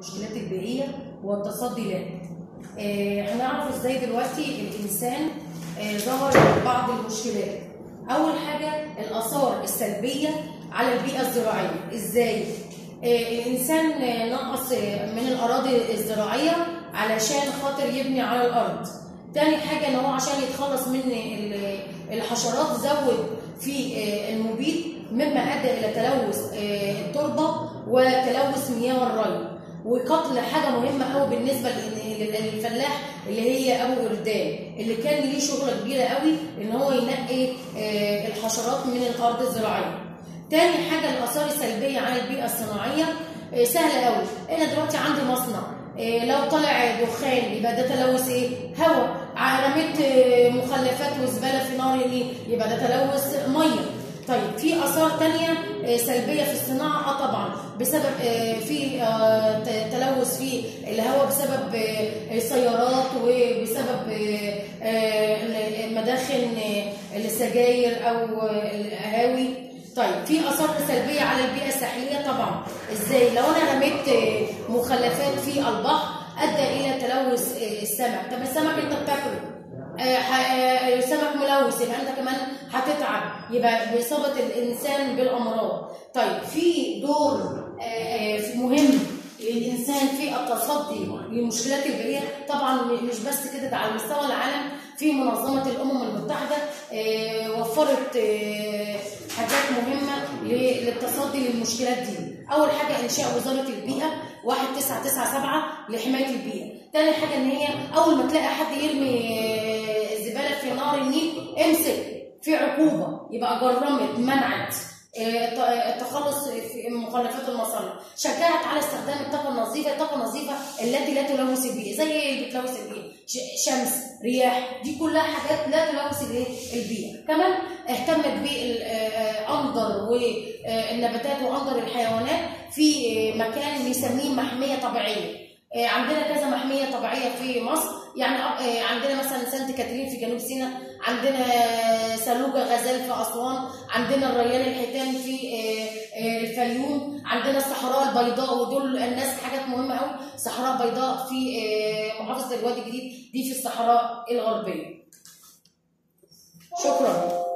المشكلات البيئيه والتصدي لها آه، هنعرف ازاي دلوقتي الانسان آه، ظهر بعض المشكلات اول حاجه الاثار السلبيه على البيئه الزراعيه ازاي آه، الانسان آه، نقص آه، من الاراضي الزراعيه علشان خاطر يبني على الارض تاني حاجه ان هو عشان يتخلص من ال- الحشرات زود في آه، المبيد مما ادى الى تلوث آه، التربه وتلوث مياه الري وقتل حاجه مهمه قوي بالنسبه لل- لل- للفلاح اللي هي ابو وردان اللي كان ليه شغله كبيره قوي ان هو ينقي آه، الحشرات من الارض الزراعيه تاني حاجه الاثار السلبيه على البيئه الصناعيه آه، سهله قوي انا دلوقتي عندي مصنع آه، لو طلع دخان يبقى ده تلوث ايه هواء ع- رميت آه، مخلفات وزباله في نار النيل يبقى ده تلوث ميه طيب في اثار تانية آه، سلبيه في الصناعه اه طبعا بسبب آه، في آه، ت- تلوث في الهواء بسبب آه، السيارات وبسبب آه، آه، مداخن آه، السجاير او آه، القهاوي طيب في اثار سلبيه على البيئه الساحليه طبعا ازاي لو انا رميت آه، مخلفات في البحر ادى الى تلوث آه، السمك طب السمك انت بتاكله آه، ح- آه، سمك ملوث يبقى انت كمان هتتعب يبقى باصابه الانسان بالامراض طيب في دور آه، آه، مهم للانسان في التصدي للمشكلات البيئيه طبعا م- مش بس كده ده على مستوى العالم في منظمه الامم المتحده آه، وفرت آه، حاجات مهمه ل- للتصدي للمشكلات دي اول حاجه انشاء وزاره البيئه 1997 لحمايه البيئه تاني حاجه ان هي اول ما تلاقي حد يرمي آه، الزباله في نهر النيل امسك في عقوبه يبقى جرمت منعت آه، الت- آه، التخلص في مخلفات المصانع شجعت على استخدام الطاقه النظيفه الطاقه النظيفه التي لا تلوث البيئه زي ايه اللي بتلوث البيئه ش- شمس رياح دي كلها حاجات لا تلوث الايه البيئه كمان اهتمت بالانظر والنباتات وانظر الحيوانات في آه، مكان بنسميه محميه طبيعيه آه، عندنا كذا محميه طبيعيه في مصر يعني آه، عندنا مثلا سانت كاترين في جنوب سيناء عندنا سلوجة غزال في أسوان عندنا الريان الحيتان في آه، آه، الفيوم عندنا الصحراء البيضاء ودول الناس حاجات مهمة قوي صحراء بيضاء في آه، محافظة الوادي الجديد دي في الصحراء الغربية شكرا